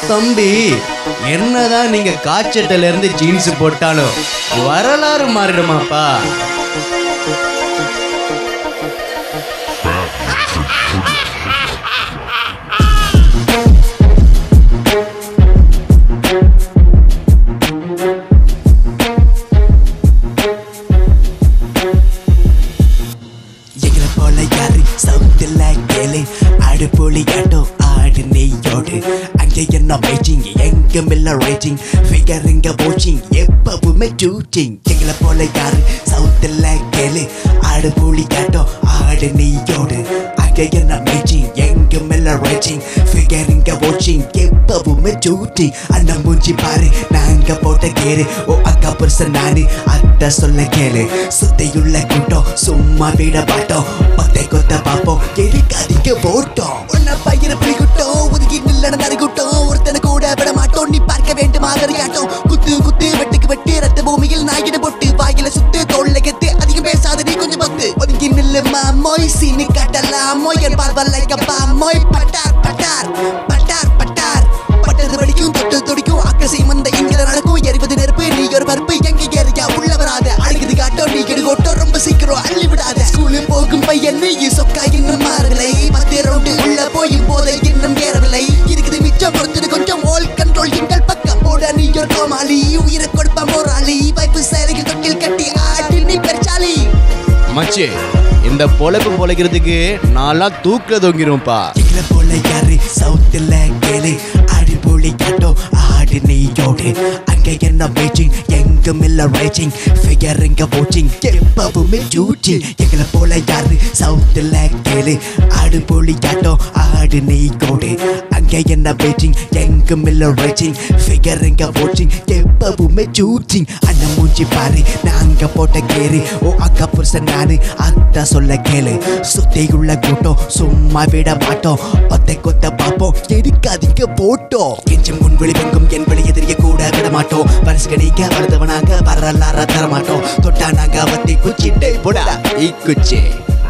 தம்பி என்னதான் நீங்க காய்ச்சட்டில இருந்து ஜீன்ஸ் போட்டாலும் வரலாறு மாறிடுமாப்பா எங்களை போல யாரு சவுத்துல கேளு அடுப்பொலி காட்டும் ஆடு நெய்யோடு அங்கே என்ன வெயிட்டிங் எங்கும் இல்ல ரேட்டிங் ஃபிகருங்க போச்சிங் எப்பவுமே டூட்டிங் எங்களை போல யாரு சவுத்துல கேளு அடுப்பொலி காட்டும் ஆடு நெய்யோடு அங்கே என்ன வெயிட்டிங் எங்கும் இல்ல ரேட்டிங் ஃபிகருங்க போச்சிங் எப்பவுமே டூட்டிங் அண்ணன் மூஞ்சி பாரு நாங்க போட்ட கேரு ஓ அக்கா புருஷன் நானு அத்த சொல்ல கேளு சுத்தையுள்ள கூட்டம் சும்மா விட மாட்டோம் ஒத்தை கொத்த பாப்போம் எதுக்காதீங்க போட்டோம் உன்ன பையன பிடிக்கூட்டம் ஒதுக்கி நில்லன நறுக்கூட்டம் ஒருத்தனை கூட விட மாட்டோம் நீ பார்க்க வேண்டும் ஆதரியாட்டம் குத்து குத்து வெட்டுக்கு வெட்டு ரத்த பூமியில் நாயிட போட்டு வாயில சுத்து தோல்ல கெத்து அதிகம் பேசாத நீ கொஞ்சம் பத்து ஒதுங்கி நில்லு மாமோய் சீனி காட்டலாமோ என் பார்வல்ல பாமோய் பட்டார் பட்டார் பட்டார் பட்டார் பட்டது வடிக்கும் தொட்டு துடிக்கும் அக்கசை மந்த இங்கில நடக்கும் எரிவது நெருப்பு நீ ஒரு பருப்பு எங்க ஏரியா உள்ள வராத அழுகுது காட்டோ நீ கெடுகோட்டோ ரொம்ப சீக்கிரம் அள்ளி விடாத ஸ்கூலு போகும் பையன் நீ சொக்கா இன்னும் மாறவில்லை பத்து ரவுண்டு உள்ள போயும் போதை இன்னும் ஏறவில்லை இருக்குது மிச்சம் பொறுத்தது கொஞ்சம் ஓல் கண்ட்ரோல் எங்கள் பக்கம் போட நீ ஒரு கோமாளி உயிரை கொடுப்ப போராளி வைப்பு சேலையில் தொட்டில் கட்டி ஆட்டு நீ பெருச்சாலி மச்சி இந்த பொழப்பு பொழைக்கிறதுக்கு நான்லாம் தூக்கில தொங்கிரும்ப்பா எங்களை போல யாரு சவுத்துல கேளு அடிபொலி காட்டும் ஆடு நெய்யோடு அங்க என்ன வெயிட்டிங் எங்கும் இல்ல ரைட்டிங் ஃபிகருங்க போச்சிங் எப்பவுமே டியூட்டிங் எங்களை போல யாரு சவுத்துல கேளு அடிபொலி காட்டும் ஆடு நெய்யோடு அங்க என்ன வெயிட்டிங் எங்கும் இல்ல ரைட்டிங் ஃபிகருங்க போச்சிங் எப்பவுமே டியூட்டிங் அண்ணன் மூஞ்சி பாரு நாங்க போட்ட கேரு ஓ அக்கா புருஷன் நானு அத்த சொல்ல கேளு சுத்தியுள்ள கூட்டம் சும்மா விட மாட்டோம் ஒத்தை கொத்த பாப்போம் எடுக்காதீங்க போட்டோம் எஞ்சும் முன் வெளிவெங்கும் என் வெளியே தெரிய கூட விட மாட்டோம் பரிசு கணிக்க வளர்ந்தவனாக வரலாற தர மாட்டோம் தொட்டா நாங்க அவத்தை குச்சிட்டே போடா இக்குச்சி